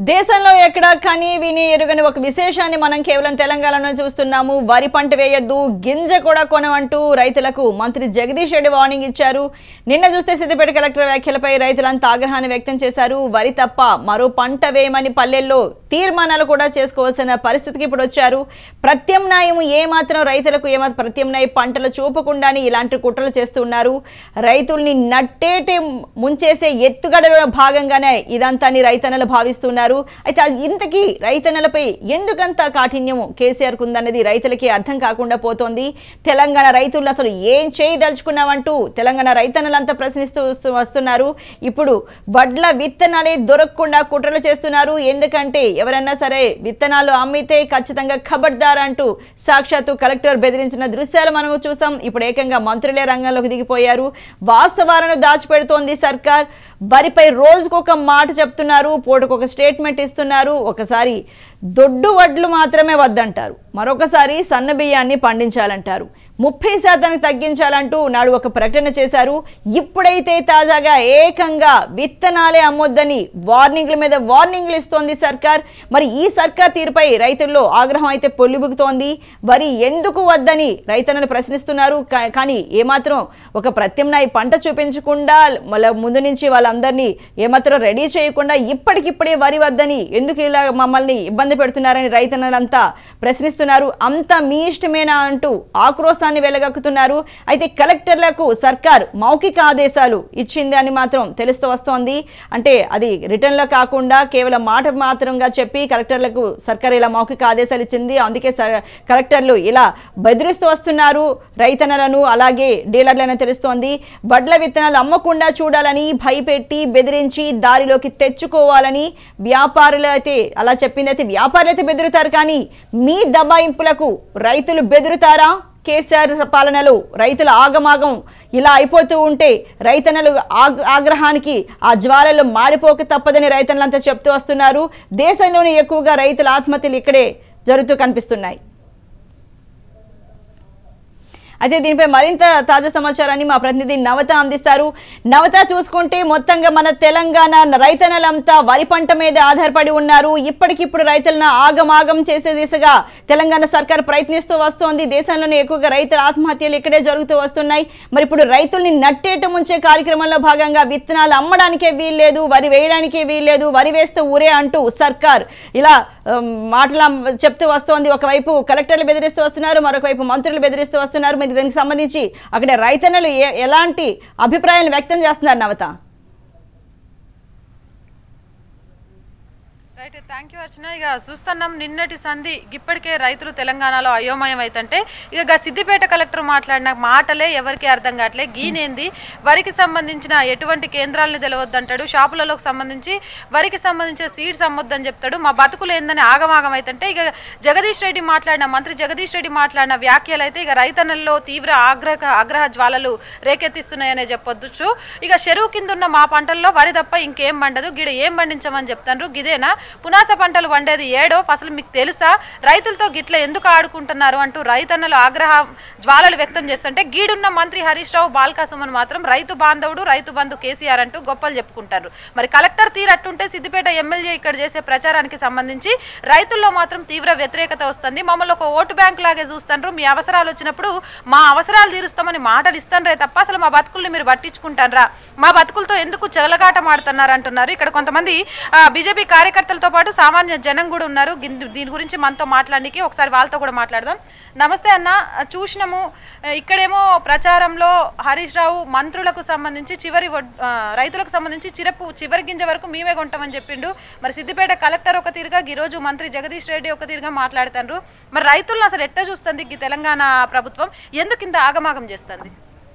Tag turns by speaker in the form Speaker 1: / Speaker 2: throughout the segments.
Speaker 1: దేశంలో ఎక్కడ కని విని ఎరుగని ఒక విశేషాన్ని మనం కేవలం తెలంగాణలో చూస్తున్నాము వరి పంట వేయొద్దు గింజ కూడా కొనవంటూ రైతులకు మంత్రి జగదీష్ రెడ్డి వార్నింగ్ ఇచ్చారు నిన్న చూస్తే సిద్దిపేట కలెక్టర్ వ్యాఖ్యలపై రైతులంతా ఆగ్రహాన్ని వ్యక్తం చేశారు వరి తప్ప మరో పంట వేయమని పల్లెల్లో తీర్మానాలు కూడా చేసుకోవాల్సిన పరిస్థితికి ఇప్పుడు వచ్చారు ప్రత్యామ్నాయం ఏమాత్రం రైతులకు ఏమాత్రం ప్రత్యామ్నాయ పంటలు చూపకుండానే ఇలాంటి కుట్రలు చేస్తున్నారు రైతుల్ని నట్టేటి ముంచేసే ఎత్తుగడలో భాగంగానే ఇదంతా అని రైతన్నలు భావిస్తున్నారు అయితే అది ఇంతకీ రైతన్నలపై ఎందుకంత కాఠిన్యం కేసీఆర్ కుందన్నది రైతులకి అర్థం కాకుండా పోతోంది తెలంగాణ రైతులు అసలు ఏం చేయదలుచుకున్నామంటూ తెలంగాణ రైతన్నలంతా ప్రశ్నిస్తూ వస్తూ- వస్తున్నారు ఇప్పుడు వడ్ల విత్తనాలే దొరకకుండా కుట్రలు చేస్తున్నారు ఎందుకంటే ఎవరన్నా సరే విత్తనాలు అమ్మితే ఖచ్చితంగా ఖబర్దార్ అంటూ సాక్షాత్తు కలెక్టర్ బెదిరించిన దృశ్యాలు మనం చూసాం ఇప్పుడు ఏకంగా మంత్రులే రంగంలోకి దిగిపోయారు వాస్తవాలను దాచిపెడుతోంది సర్కార్ వరిపై రోజుకొక మాట చెప్తున్నారు పూటకొక స్టేట్మెంట్ ఇస్తున్నారు ఒకసారి దొడ్డు వడ్లు మాత్రమే వద్దంటారు మరొకసారి సన్న బియ్యాన్ని పండించాలంటారు ముప్పై శాతానికి తగ్గించాలంటూ నాడు ఒక ప్రకటన చేశారు ఇప్పుడైతే తాజాగా ఏకంగా విత్తనాలే అమ్మొద్దని వార్నింగ్ల మీద వార్నింగ్లు ఇస్తోంది సర్కార్ మరి ఈ సర్కార్ తీరుపై రైతుల్లో ఆగ్రహం అయితే పొల్లిబుకుతోంది వరి ఎందుకు వద్దని రైతన్నలు ప్రశ్నిస్తున్నారు కా- కానీ ఏమాత్రం ఒక ప్రత్యామ్నాయ పంట చూపించకుండా మళ్ళీ ముందు నుంచి వాళ్ళందరినీ ఏమాత్రం రెడీ చేయకుండా ఇప్పటికిప్పుడే వరి వద్దని ఎందుకు ఇలా మమ్మల్ని ఇబ్బంది పెడుతున్నారని రైతన్నలంతా ప్రశ్నిస్తున్నారు అంతా మీ ఇష్టమేనా అంటూ ఆక్రోశాన్ని వెలగక్కుతున్నారు అయితే కలెక్టర్లకు సర్కార్ మౌఖిక ఆదేశాలు ఇచ్చింది అని మాత్రం తెలుస్తూ వస్తోంది అంటే అది రిటర్న్ లో కాకుండా కేవలం మాట మాత్రంగా చెప్పి కలెక్టర్లకు సర్కార్ ఇలా మౌఖిక ఆదేశాలు ఇచ్చింది అందుకే స- కలెక్టర్లు ఇలా బెదిరిస్తూ వస్తున్నారు రైతన్నలను అలాగే డీలర్లను తెలుస్తోంది వడ్ల విత్తనాలు అమ్మకుండా చూడాలని భయపెట్టి బెదిరించి దారిలోకి తెచ్చుకోవాలని వ్యాపారులు అయితే అలా చెప్పింది అయితే వ్యాపారులు అయితే బెదిరుతారు కానీ మీ దబాయింపులకు రైతులు బెదిరుతారా కేసీఆర్ పాలనలో రైతుల ఆగమాగం ఇలా అయిపోతూ ఉంటే రైతన్నలు ఆగ్- ఆగ్రహానికి ఆ జ్వాలలు మాడిపోక తప్పదని రైతన్నలంతా చెప్తూ వస్తున్నారు దేశంలోనే ఎక్కువగా రైతుల ఆత్మహత్యలు ఇక్కడే జరుగుతూ కనిపిస్తున్నాయి అయితే దీనిపై మరింత తాజా సమాచారాన్ని మా ప్రతినిధి నవత అందిస్తారు నవత చూసుకుంటే మొత్తంగా మన తెలంగాణ రైతన్నలంతా వరి పంట మీద ఆధారపడి ఉన్నారు ఇప్పటికిప్పుడు రైతులను ఆగమాగం చేసే దిశగా తెలంగాణ సర్కార్ ప్రయత్నిస్తూ వస్తోంది దేశంలోనే ఎక్కువగా రైతుల ఆత్మహత్యలు ఇక్కడే జరుగుతూ వస్తున్నాయి మరి ఇప్పుడు రైతుల్ని నట్టేట ముంచే కార్యక్రమంలో భాగంగా విత్తనాలు అమ్మడానికే వీల్లేదు వరి వేయడానికే వీల్లేదు వరి వేస్తే ఊరే అంటూ సర్కార్ ఇలా ఉమ్, మాటలా చెప్తూ వస్తోంది ఒకవైపు కలెక్టర్లు బెదిరిస్తూ వస్తున్నారు మరొక వైపు మంత్రులు బెదిరిస్తూ వస్తున్నారు మరి దీనికి సంబంధించి అక్కడ రైతన్నలు ఏ- ఎలాంటి అభిప్రాయాలు వ్యక్తం చేస్తున్నారు Navata
Speaker 2: right thank you Archana ఇక చూస్తున్నాం నిన్నటి సంధి ఇప్పటికే రైతులు తెలంగాణలో అయోమయం అవుతుంటే ఇక గా సిద్దిపేట కలెక్టర్ మాట్లాడిన మాటలే ఎవరికి అర్థం కావట్లే గీనేంది వరికి సంబంధించిన ఎటువంటి కేంద్రాలను తెలవద్దంటాడు షాపులలోకి సంబంధించి వరికి సంబంధించిన సీడ్స్ అమ్మొద్దని చెప్తాడు మా బతుకులు ఏందని ఆగమాగం అవుతుంటే ఇక జగదీష్ రెడ్డి మాట్లాడిన మంత్రి జగదీష్ రెడ్డి మాట్లాడిన వ్యాఖ్యలు అయితే ఇక రైతన్నల్లో తీవ్ర ఆగ్రహ ఆగ్రహ జ్వాలలు రేకెత్తిస్తున్నాయనే చెప్పొచ్చు ఇక చెరువు కింద ఉన్న మా పంటల్లో వరి తప్ప ఇంకేం పండదు గిడ ఏం పండించమని చెప్తాను గిదేనా పునాస పంటలు వండేది ఏడో అసలు మీకు తెలుసా రైతులతో గిట్ల ఎందుకు ఆడుకుంటున్నారు అంటూ రైతన్నలు ఆగ్రహ జ్వాలలు వ్యక్తం చేస్తుంటే గీడున్న మంత్రి హరీష్ రావు బాల్కాసుమన్ మాత్రం రైతు బాంధవుడు రైతు బంధు కేసీఆర్ అంటూ గొప్పలు చెప్పుకుంటారు మరి కలెక్టర్ తీరట్టుంటే సిద్దిపేట ఎమ్మెల్యే ఇక్కడ చేసే ప్రచారానికి సంబంధించి రైతుల్లో మాత్రం తీవ్ర వ్యతిరేకత వస్తుంది మమ్మల్ని ఒక ఓటు బ్యాంక్ లాగే చూస్తారు మీ అవసరాలు వచ్చినప్పుడు మా అవసరాలు తీరుస్తామని మాటలు ఇస్తానరే తప్ప అసలు మా బతుకుల్ని మీరు పట్టించుకుంటారా మా బతుకులతో ఎందుకు చెలగాటం ఆడుతున్నారు అంటున్నారు ఇక్కడ కొంతమంది బీజేపీ కార్యకర్తలతో పాటు సామాన్య జనం కూడా ఉన్నారు గిన్- దీని గురించి మనతో మాట్లాడడానికి ఒకసారి వాళ్ళతో కూడా మాట్లాడదాం నమస్తే అన్న ఆ, చూసినాము ఆ, ఇక్కడేమో ప్రచారంలో హరీష్ రావు మంత్రులకు సంబంధించి చివరి వడ్- ఆ, రైతులకు సంబంధించి చిరపు చివరి గింజ వరకు మేమే కొంటామని చెప్పిండు మరి సిద్దిపేట కలెక్టర్ ఒక తీరుగా ఈరోజు మంత్రి జగదీష్ రెడ్డి ఒక తీరుగా మాట్లాడుతారు మరి రైతులను అసలు ఎట్ట చూస్తుంది ఈ తెలంగాణ ప్రభుత్వం ఎందుకు ఇంత ఆగమాగం చేస్తుంది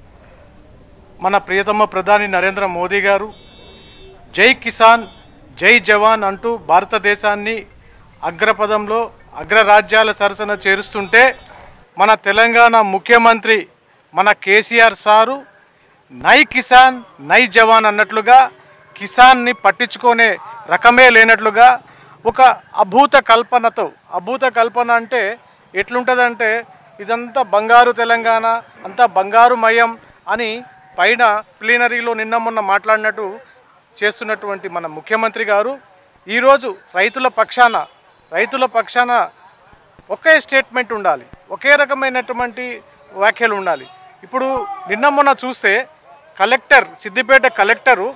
Speaker 3: మన ప్రియతమ ప్రధాని నరేంద్ర మోదీ గారు జై కిసాన్ జై జవాన్ అంటూ భారతదేశాన్ని అగ్రపదంలో అగ్రరాజ్యాల సరసన చేరుస్తుంటే మన తెలంగాణ ముఖ్యమంత్రి మన కేసీఆర్ సారు నై కిసాన్ నై జవాన్ అన్నట్లుగా కిసాన్ని పట్టించుకునే రకమే లేనట్లుగా ఒక అభూత కల్పనతో అభూత కల్పన అంటే ఎట్లుంటుందంటే ఇదంతా బంగారు తెలంగాణ అంతా బంగారుమయం అని పైన ప్లీనరీలో నిన్న మొన్న మాట్లాడినట్టు చేస్తున్నటువంటి మన ముఖ్యమంత్రి గారు ఈరోజు రైతుల పక్షాన రైతుల పక్షాన ఒకే స్టేట్మెంట్ ఉండాలి ఒకే రకమైనటువంటి వ్యాఖ్యలు ఉండాలి ఇప్పుడు నిన్న మొన్న చూస్తే కలెక్టర్ సిద్దిపేట కలెక్టరు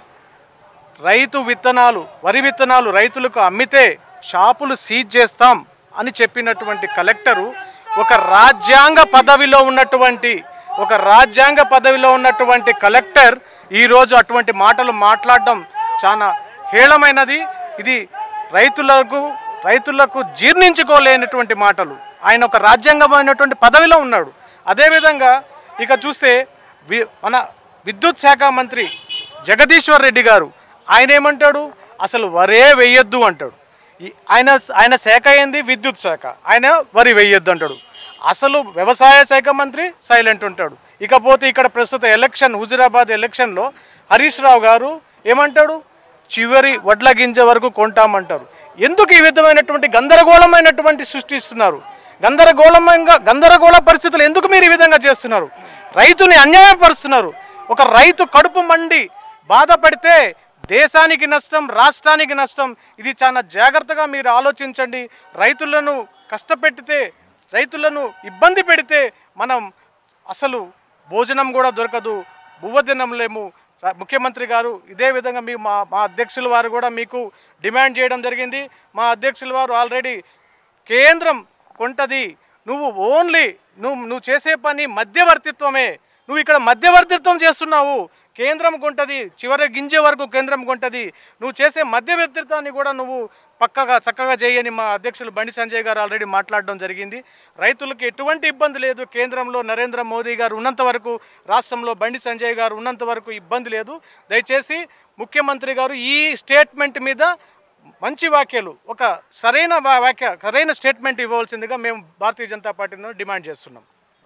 Speaker 3: రైతు విత్తనాలు వరి విత్తనాలు రైతులకు అమ్మితే షాపులు సీజ్ చేస్తాం అని చెప్పినటువంటి కలెక్టరు ఒక రాజ్యాంగ పదవిలో ఉన్నటువంటి ఒక రాజ్యాంగ పదవిలో ఉన్నటువంటి కలెక్టర్ ఈరోజు అటువంటి మాటలు మాట్లాడడం చాలా హేళమైనది ఇది రైతులకు రైతులకు జీర్ణించుకోలేనటువంటి మాటలు ఆయన ఒక రాజ్యాంగమైనటువంటి పదవిలో ఉన్నాడు అదేవిధంగా ఇక చూస్తే వి- మన విద్యుత్ శాఖ మంత్రి జగదీశ్వర్ రెడ్డి గారు ఆయన ఏమంటాడు అసలు వరే వెయ్యొద్దు అంటాడు ఈ- ఆయన ఆయన శాఖ ఏంది విద్యుత్ శాఖ ఆయన వరి వెయ్యొద్దు అంటాడు అసలు వ్యవసాయ శాఖ మంత్రి సైలెంట్ ఉంటాడు ఇకపోతే ఇక్కడ ప్రస్తుత ఎలక్షన్ హుజురాబాద్ ఎలక్షన్లో హరీష్ రావు గారు ఏమంటాడు చివరి వడ్ల గింజ వరకు కొంటామంటారు ఎందుకు ఈ విధమైనటువంటి గందరగోళమైనటువంటి సృష్టిస్తున్నారు గందరగోళంగా గందరగోళ పరిస్థితులు ఎందుకు మీరు ఈ విధంగా చేస్తున్నారు రైతుని అన్యాయపరుస్తున్నారు ఒక రైతు కడుపు మండి బాధపడితే దేశానికి నష్టం రాష్ట్రానికి నష్టం ఇది చాలా జాగ్రత్తగా మీరు ఆలోచించండి రైతులను కష్టపెడితే రైతులను ఇబ్బంది పెడితే మనం అసలు భోజనం కూడా దొరకదు బువ్వ తినలేము రా- ముఖ్యమంత్రి గారు ఇదే విధంగా మీ మా మా అధ్యక్షుల వారు కూడా మీకు డిమాండ్ చేయడం జరిగింది మా అధ్యక్షుల వారు ఆల్రెడీ కేంద్రం కొంటది నువ్వు ఓన్లీ నువ్వు నువ్వు చేసే పని మధ్యవర్తిత్వమే నువ్వు ఇక్కడ మధ్యవర్తిత్వం చేస్తున్నావు కేంద్రం కొంటది చివరి గింజ వరకు కేంద్రం కొంటది నువ్వు చేసే మధ్యవర్తిత్వాన్ని కూడా నువ్వు పక్కగా చక్కగా చేయని మా అధ్యక్షులు బండి సంజయ్ గారు ఆల్రెడీ మాట్లాడడం జరిగింది రైతులకు ఎటువంటి ఇబ్బంది లేదు కేంద్రంలో నరేంద్ర మోదీ గారు ఉన్నంత వరకు రాష్ట్రంలో బండి సంజయ్ గారు ఉన్నంత వరకు ఇబ్బంది లేదు దయచేసి ముఖ్యమంత్రి గారు ఈ స్టేట్మెంట్ మీద మంచి వ్యాఖ్యలు ఒక సరైన వా- వ్యాఖ్య సరైన స్టేట్మెంట్ ఇవ్వవలసిందిగా మేము భారతీయ జనతా పార్టీ నుండి డిమాండ్ చేస్తున్నాం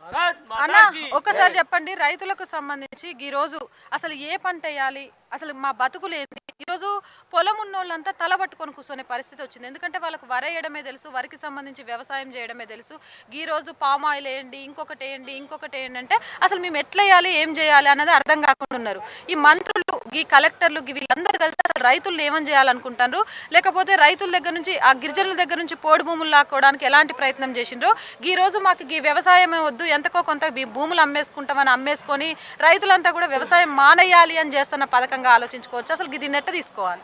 Speaker 2: అన్న ఒక్కసారి చెప్పండి రైతులకు సంబంధించి ఈ రోజు అసలు ఏ పంట వేయాలి అసలు మా బతుకులు ఏంటి ఈరోజు పొలం ఉన్నోళ్ళంతా తల పట్టుకొని కూర్చునే పరిస్థితి వచ్చింది ఎందుకంటే వాళ్ళకు వరి వేయడమే తెలుసు వరికి సంబంధించి వ్యవసాయం చేయడమే తెలుసు ఈ రోజు పామ్ ఆయిల్ వేయండి ఇంకొకటి వేయండి ఇంకొకటి వేయండి అంటే అసలు మేము ఎట్లా వేయాలి ఏం చేయాలి అన్నది అర్థం కాకుండా ఉన్నారు ఈ మంత్రులు ఈ కలెక్టర్లు ఈ వీళ్ళందరూ కలిసి అసలు రైతులు ఏమని చేయాలనుకుంటారు లేకపోతే రైతుల దగ్గర నుంచి ఆ గిరిజనుల దగ్గర నుంచి పోడు భూములు లాక్కోవడానికి ఎలాంటి ప్రయత్నం చేసిండ్రో ఈ రోజు మాకు ఈ వ్యవసాయమే వద్దు ఎంతకో కొంత ఈ భూములు అమ్మేసుకుంటామని అమ్మేసుకొని రైతులంతా కూడా వ్యవసాయం మానేయాలి అని చేస్తున్న పథకంగా ఆలోచించుకోవచ్చు అసలు దీన్ని ఎట్ట తీసుకోవాలి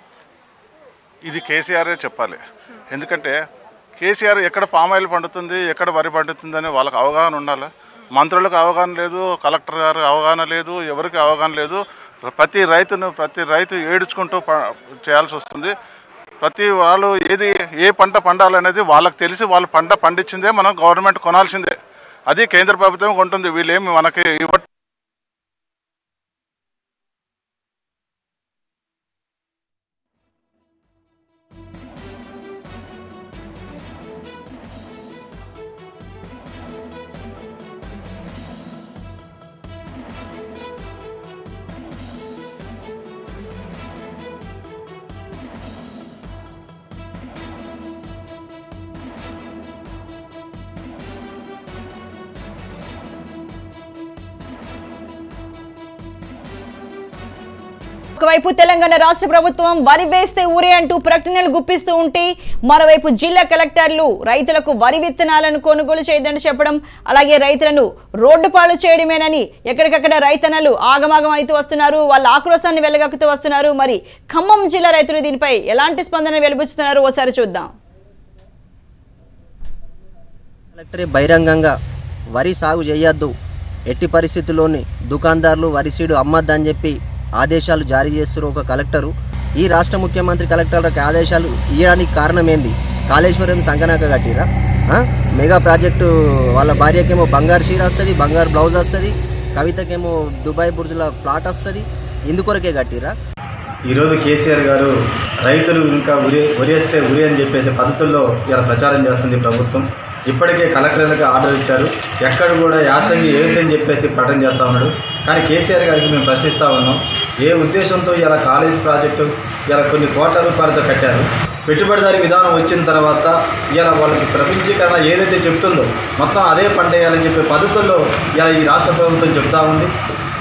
Speaker 4: ఇది కేసీఆరే చెప్పాలి ఎందుకంటే కేసీఆర్ ఎక్కడ పామాయిల్ పండుతుంది ఎక్కడ వరి పండుతుంది అని వాళ్ళకి అవగాహన ఉండాలి మంత్రులకు అవగాహన లేదు కలెక్టర్ గారు అవగాహన లేదు ఎవరికి అవగాహన లేదు ప్రతి రైతును ప్రతి రైతు ఏడుచుకుంటూ ప- చేయాల్సి వస్తుంది ప్రతి వాళ్ళు ఏది ఏ పంట పండాలనేది వాళ్ళకి తెలిసి వాళ్ళు పంట పండించిందే మనం గవర్నమెంట్ కొనాల్సిందే అది కేంద్ర ప్రభుత్వం కొంటుంది వీళ్ళేమి మనకి ఇవ్వ
Speaker 1: ఒకవైపు తెలంగాణ రాష్ట్ర ప్రభుత్వం వరి వేస్తే ఊరే అంటూ ప్రకటనలు గుప్పిస్తూ ఉంటే మరోవైపు జిల్లా కలెక్టర్లు రైతులకు వరి విత్తనాలను కొనుగోలు చేయదని చెప్పడం అలాగే రైతులను రోడ్డు పాలు చేయడమేనని ఎక్కడికక్కడ రైతన్నలు ఆగమాగం అవుతూ వస్తున్నారు వాళ్ళ ఆక్రోశాన్ని వెలగక్కుతూ వస్తున్నారు మరి ఖమ్మం జిల్లా రైతులు దీనిపై ఎలాంటి స్పందన వెలుబుచ్చుతున్నారు ఓసారి చూద్దాం
Speaker 5: కలెక్టరే బహిరంగంగా వరి సాగు చేయొద్దు ఎట్టి పరిస్థితుల్లోని దుకాందారులు వరి సీడు అమ్మద్దని చెప్పి ఆదేశాలు జారీ చేస్తున్న ఒక కలెక్టరు ఈ రాష్ట్ర ముఖ్యమంత్రి కలెక్టర్లకు ఆదేశాలు ఇవ్వడానికి కారణం ఏంది కాళేశ్వరం సంకనాక కట్టిరా ఆ? మెగా ప్రాజెక్టు వాళ్ళ భార్యకేమో బంగారు చీర వస్తుంది బంగారు బ్లౌజ్ వస్తుంది కవితకేమో దుబాయ్ బుర్జుల ఫ్లాట్ వస్తుంది ఇందుకొరకే కట్టిరా
Speaker 6: ఈరోజు కేసీఆర్ గారు రైతులు ఇంకా ఉరి ఉరేస్తే ఉరి అని చెప్పేసి పద్ధతుల్లో ఇలా ప్రచారం చేస్తుంది ప్రభుత్వం ఇప్పటికే కలెక్టర్లకు ఆర్డర్ ఇచ్చారు ఎక్కడ కూడా యాసంగి ఏదని చెప్పేసి ప్రకటన చేస్తూ ఉన్నాడు కానీ కేసీఆర్ గారికి మేము ప్రశ్నిస్తూ ఉన్నాం ఏ ఉద్దేశంతో ఇలా కాలేజ్ ప్రాజెక్టు ఇలా కొన్ని కోట్ల రూపాయలతో కట్టారు పెట్టుబడిదారి విధానం వచ్చిన తర్వాత ఇలా వాళ్ళకి ప్రపంచీకరణ ఏదైతే చెప్తుందో మొత్తం అదే పంట వేయాలని చెప్పే పద్ధతుల్లో ఇలా ఈ రాష్ట్ర ప్రభుత్వం చెప్తా ఉంది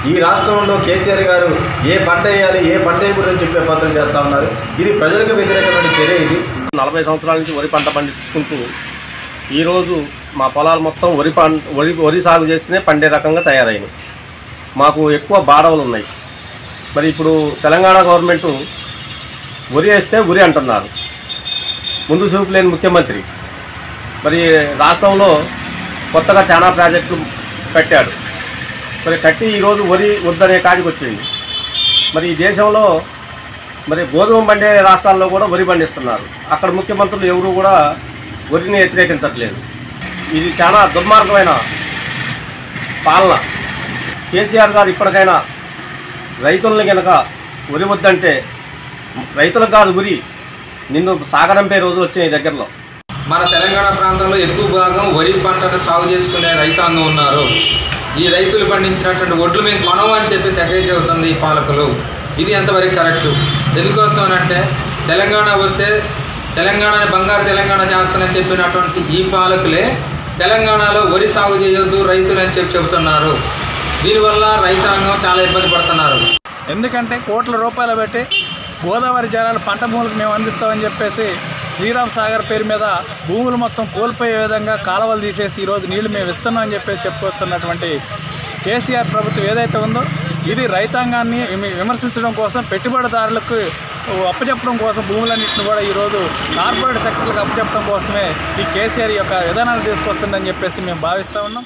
Speaker 6: ఈ రాష్ట్రంలో కేసీఆర్ గారు ఏ పంట వేయాలి ఏ పంట వేయకూడదని చెప్పే పత్రం చేస్తా ఉన్నారు ఇది ప్రజలకు వ్యతిరేకమైన చర్య ఇది
Speaker 7: నలభై సంవత్సరాల నుంచి వరి పంట పండించుకుంటూ ఈరోజు మా పొలాలు మొత్తం వరి పంట వరి వరి సాగు చేస్తేనే పండే రకంగా తయారైనవి మాకు ఎక్కువ బాడవలు ఉన్నాయి మరి ఇప్పుడు తెలంగాణ గవర్నమెంట్ వరి వేస్తే ఉరి అంటున్నారు ముందు చూపు లేని ముఖ్యమంత్రి మరి రాష్ట్రంలో కొత్తగా చాలా ప్రాజెక్టులు కట్టాడు మరి కట్టి ఈరోజు వరి వద్దనే కాడికి వచ్చింది మరి ఈ దేశంలో మరి గోధుమ పండే రాష్ట్రాల్లో కూడా వరి పండిస్తున్నారు అక్కడ ముఖ్యమంత్రులు ఎవరు కూడా వరిని వ్యతిరేకించట్లేదు ఇది చాలా దుర్మార్గమైన పాలన కేసీఆర్ గారు ఇప్పటికైనా రైతుల్ని కనుక వరి వద్దంటే రైతులకు కాదు ఉరి నిన్ను సాగరంపే రోజు వచ్చినాయి దగ్గరలో
Speaker 8: మన తెలంగాణ ప్రాంతంలో ఎక్కువ భాగం వరి పంటను సాగు చేసుకునే రైతాంగం ఉన్నారు ఈ రైతులు పండించినటువంటి ఒడ్లు మేము కొనం అని చెప్పి తెగ చెబుతుంది ఈ పాలకులు ఇది ఎంతవరకు కరెక్ట్ ఎందుకోసం అంటే తెలంగాణ వస్తే తెలంగాణని బంగారు తెలంగాణ చేస్తానని చెప్పినటువంటి ఈ పాలకులే తెలంగాణలో వరి సాగు చేయొద్దు రైతులు అని చెప్పి చెబుతున్నారు దీనివల్ల రైతాంగం చాలా ఇబ్బంది పడుతున్నారు
Speaker 9: ఎందుకంటే కోట్ల రూపాయలు పెట్టి గోదావరి జలాలు పంట భూములకు మేము అందిస్తామని చెప్పేసి శ్రీరామ్ సాగర్ పేరు మీద భూములు మొత్తం కోల్పోయే విధంగా కాలువలు తీసేసి ఈరోజు నీళ్లు మేము ఇస్తున్నాం అని చెప్పేసి చెప్పుకొస్తున్నటువంటి కేసీఆర్ ప్రభుత్వం ఏదైతే ఉందో ఇది రైతాంగాన్ని విమ- విమర్శించడం కోసం పెట్టుబడిదారులకు అప్పచెప్పడం కోసం భూములన్నింటిని కూడా ఈరోజు కార్పొరేట్ సెక్టర్లకు అప్పచెప్పడం కోసమే ఈ కేసీఆర్ యొక్క విధానాలు తీసుకొస్తుందని చెప్పేసి మేము భావిస్తూ ఉన్నాం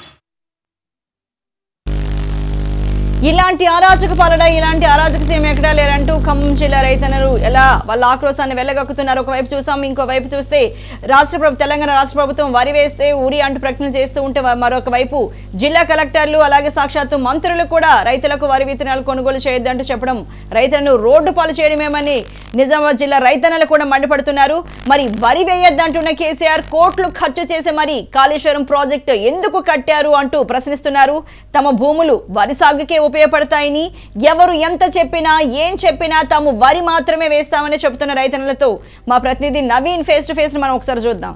Speaker 1: ఇలాంటి అరాచక పాలన ఇలాంటి అరాచక సీఎం ఎక్కడా లేరంటూ ఖమ్మం జిల్లా రైతన్నలు ఎలా వాళ్ళ ఆక్రోశాన్ని వెళ్ళగక్కుతున్నారు ఒకవైపు చూసాం ఇంకోవైపు చూస్తే రాష్ట్ర ప్రభుత్వం తెలంగాణ రాష్ట్ర ప్రభుత్వం వరి వేస్తే ఊరి అంటూ ప్రకటనలు చేస్తూ ఉంటే వ- మరొక వైపు జిల్లా కలెక్టర్లు అలాగే సాక్షాత్తు మంత్రులు కూడా రైతులకు వరి విత్తనాలు కొనుగోలు చేయొద్దంటూ చెప్పడం రైతులను రోడ్డు పాలు చేయడమేమని నిజామాబాద్ జిల్లా రైతన్నలు కూడా మండిపడుతున్నారు మరి వరి వేయొద్దంటున్న కేసీఆర్ కోట్లు ఖర్చు చేసి మరి కాళేశ్వరం ప్రాజెక్టు ఎందుకు కట్టారు అంటూ ప్రశ్నిస్తున్నారు తమ భూములు వరి సాగుకే ఉపయోగపడతాయని ఎవరు ఎంత చెప్పినా ఏం చెప్పినా తాము వరి మాత్రమే వేస్తామని చెబుతున్న రైతన్నలతో మా ప్రతినిధి నవీన్ ఫేస్ టు ఫేస్ మనం ఒకసారి చూద్దాం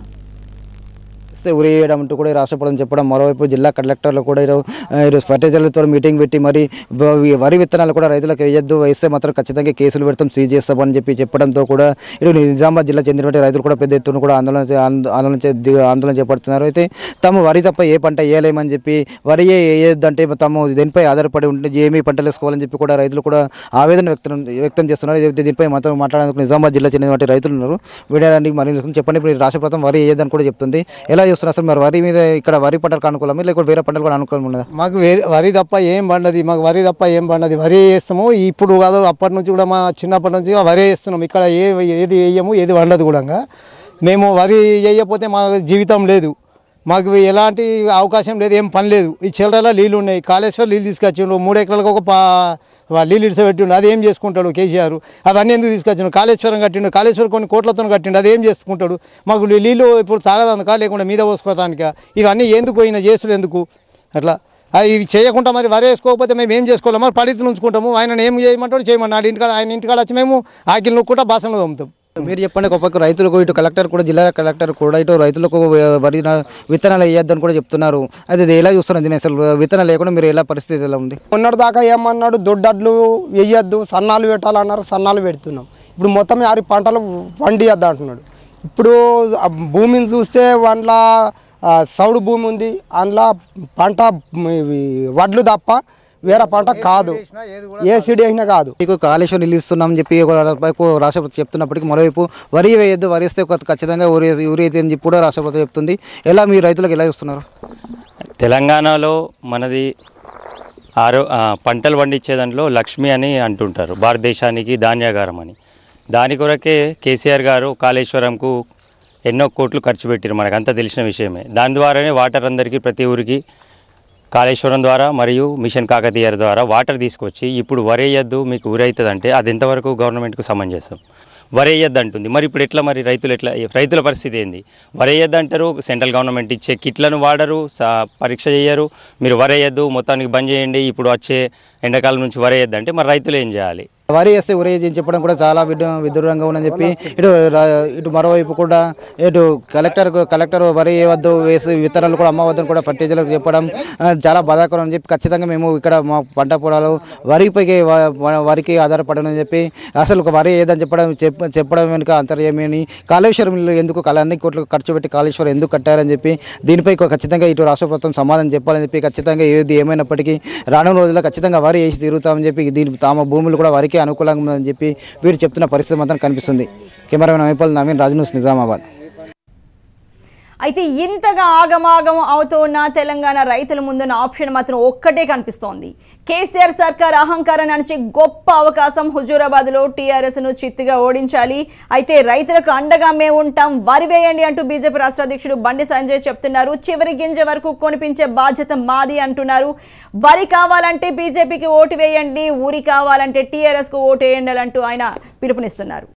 Speaker 10: ఇస్తే ఉరి వేయడం అంటూ కూడా ఈ రాష్ట్ర ప్రభుత్వం చెప్పడం మరోవైపు జిల్లా కలెక్టర్లు కూడా ఈరోజు ఆ, ఈరోజు ఫర్టిలైజర్లతో మీటింగ్ పెట్టి మరి వ- ఈ వరి విత్తనాలు కూడా రైతులకు వేయద్దు వేస్తే మాత్రం ఖచ్చితంగా కేసులు పెడతాం సీజ్ చేస్తామని చెప్పి చెప్పడంతో కూడా ఇటు నిజామాబాద్ జిల్లా చెందినటువంటి రైతులు కూడా పెద్ద ఎత్తున కూడా ఆందోళన చే- ఆంద- ఆందోళన చే- దిగ- ఆందోళన చేపడుతున్నారు అయితే తాము వరి తప్ప ఏ పంట వేయలేమని చెప్పి వరి వేయొద్దంటే తాము దీనిపై ఆధారపడి ఉంటే ఏమీ పంటలు వేసుకోవాలని చెప్పి కూడా రైతులు కూడా ఆవేదన వ్యక్తం వ్యక్తం చేస్తున్నారు అయితే దీనిపై మాత్రం మాట్లాడేందుకు నిజామాబాద్ జిల్లా చెందినటువంటి రైతులు ఉన్నారు వీడియోడానికి మరి చెప్పండి ఇప్పుడు ఈ రాష్ట్ర ప్రభుత్వం వరి వేయదని కూడా చెప్తుంది ఎలా చూస్తున్నారు అసలు మరి వరి మీద ఇక్కడ వరి పంటలకు అనుకూలమా లేకపోతే వేరే పంటలు కూడా అనుకూలం ఉన్నదా
Speaker 11: మాకు వేరే వరి తప్ప ఏం పండది మాకు వరి తప్ప ఏం పండది వరి వేస్తాము ఇప్పుడు కాదు అప్పటి నుంచి కూడా మా చిన్నప్పటి నుంచి వరి వేస్తున్నాం ఇక్కడ ఏ ఏది వేయము ఏది వండదు కూడా మేము వరి వేయకపోతే మా జీవితం లేదు మాకు ఎలాంటి అవకాశం లేదు ఏం పని లేదు ఈ చిల్లరలో నీళ్ళు ఉన్నాయి కాళేశ్వరం నీళ్ళు తీసుకొచ్చిండు మూడు ఎకరాలకు ఒక పా వా- నీళ్ళు ఇడిసబెట్టిండు అది ఏం చేసుకుంటాడు కేసీఆర్ అవన్నీ ఎందుకు తీసుకొచ్చిండు కాళేశ్వరం కట్టిండు కాళేశ్వరం కొన్ని కోట్లతో కట్టిండు అది ఏం చేసుకుంటాడు మాకు నీళ్ళు ఇప్పుడు తాగదానికా లేకుండా మీద పోసుకోవడానికా ఇవన్నీ ఎందుకు పోయిన చేసులు ఎందుకు అట్లా అది ఇవి చేయకుండా మరి వరి వేసుకోకపోతే మేము ఏం చేసుకోవాలి మరి పడితులు ఉంచుకుంటాము ఆయన ఏం చేయమంటాడు చేయమన్నాడు ఇంటికాడ ఆయన ఇంటికాడ వచ్చి మేము ఆకిలు నొక్కుంటా బాసనలు తోముతాం
Speaker 10: మీరు చెప్పండి ఒక పక్క రైతులకు ఇటు కలెక్టర్ కూడా జిల్లా కలెక్టర్ కూడా ఇటు రైతులకు వరి నా- విత్తనాలు వేయొద్దని కూడా చెప్తున్నారు అయితే ఇది ఎలా చూస్తున్నారు దీని అసలు విత్తనాలు లేకుండా మీరు ఎలా పరిస్థితి ఎలా ఉంది
Speaker 11: మొన్నటి దాకా ఏమన్నాడు దొడ్డడ్లు వేయొద్దు సన్నాలు పెట్టాలన్నారు సన్నాలు పెడుతున్నాం ఇప్పుడు మొత్తం ఆరి పంటలు పండియద్దు అంటున్నాడు ఇప్పుడు ఆ భూమిని చూస్తే అందులో ఆ, సౌడు భూమి ఉంది అందులో పంట ఇవి వడ్లు తప్ప వేరే పంట కాదు ఏ సిడి అయినా కాదు
Speaker 10: మీకు కాళేశ్వరం నీళ్ళు ఇస్తున్నామని చెప్పి ఒక వైపు రాష్ట్ర ప్రభుత్వం చెప్తున్నప్పటికీ మరోవైపు వరి వేయొద్దు వరి వేస్తే కొత్త- ఖచ్చితంగా ఊరి ఊరి అయితే అని చెప్పి కూడా రాష్ట్ర ప్రభుత్వం చెప్తుంది ఎలా మీ రైతులకు ఎలా చూస్తున్నారు
Speaker 12: తెలంగాణలో మనది ఆరో ఆ, పంటలు పండించే దాంట్లో లక్ష్మి అని అంటుంటారు భారతదేశానికి ధాన్యాగారం అని దాని కొరకే కేసీఆర్ గారు కాళేశ్వరంకు ఎన్నో కోట్లు ఖర్చు పెట్టారు మనకు అంతా తెలిసిన విషయమే దాని ద్వారానే వాటర్ అందరికీ ప్రతి ఊరికి కాళేశ్వరం ద్వారా మరియు మిషన్ కాకతీయ ద్వారా వాటర్ తీసుకొచ్చి ఇప్పుడు వరేయద్దు మీకు ఊరైతుంది అంటే అది ఎంతవరకు గవర్నమెంట్కు సమంజసం వరేయద్దు అంటుంది మరి ఇప్పుడు ఎట్లా మరి రైతులు ఎట్లా రైతుల పరిస్థితి ఏంది వరేయద్దు అంటారు సెంట్రల్ గవర్నమెంట్ ఇచ్చే కిట్లను వాడరు సా- పరీక్ష చేయరు మీరు వరేయద్దు మొత్తానికి బంద్ చేయండి ఇప్పుడు వచ్చే ఎండాకాలం నుంచి వరేయద్దు అంటే మరి రైతులు ఏం చేయాలి
Speaker 10: వరి వేస్తే ఉరే అని చెప్పడం కూడా చాలా విడ్ విదూరంగా ఉందని చెప్పి ఇటు రా- ఇటు మరోవైపు కూడా ఇటు కలెక్టర్ కలెక్టర్ వరి వద్దు వేసి విత్తనాలు కూడా అమ్మవద్దని కూడా పట్టేజలకు చెప్పడం ఆ, చాలా బాధాకరం అని చెప్పి ఖచ్చితంగా మేము ఇక్కడ మా పంట పొలాలు వరిపై వరికి ఆధారపడని చెప్పి అసలు ఒక వరి ఏదని చెప్పడం చెప్ప చెప్పడం వెనుక అంతర్యమని కాళేశ్వరం ఎందుకు కల అన్ని కోట్లు ఖర్చు పెట్టి కాళేశ్వరం ఎందుకు కట్టారని చెప్పి దీనిపై ఖచ్చితంగా ఇటు రాష్ట్ర ప్రభుత్వం సమాధానం చెప్పాలని చెప్పి ఖచ్చితంగా ఏది ఏమైనప్పటికీ రానున్న రోజుల్లో ఖచ్చితంగా వరి వేసి తిరుగుతామని చెప్పి దీని తమ భూములు కూడా వరికి అనుకూలంగా ఉందని చెప్పి వీరు చెప్తున్న పరిస్థితి మాత్రం కనిపిస్తుంది కెమెరామెన్ వైపల్ నవీన్ రాజు న్యూస్ నిజామాబాద్
Speaker 1: అయితే ఇంతగా ఆగమాగం అవుతున్న తెలంగాణ రైతుల ముందున్న ఆప్షన్ మాత్రం ఒక్కటే కనిపిస్తోంది కేసీఆర్ సర్కార్ అహంకారం నుంచి గొప్ప అవకాశం హుజూరాబాద్లో టీఆర్ఎస్ ను చిత్తుగా ఓడించాలి అయితే రైతులకు అండగా మేము ఉంటాం వరి వేయండి అంటూ బీజేపీ రాష్ట్ర అధ్యక్షుడు బండి సంజయ్ చెప్తున్నారు చివరి గింజ వరకు కొనిపించే బాధ్యత మాది అంటున్నారు వరి కావాలంటే బీజేపీకి ఓటు వేయండి ఊరి కావాలంటే టీఆర్ఎస్ కు ఓటు వేయండి అంటూ ఆయన పిలుపునిస్తున్నారు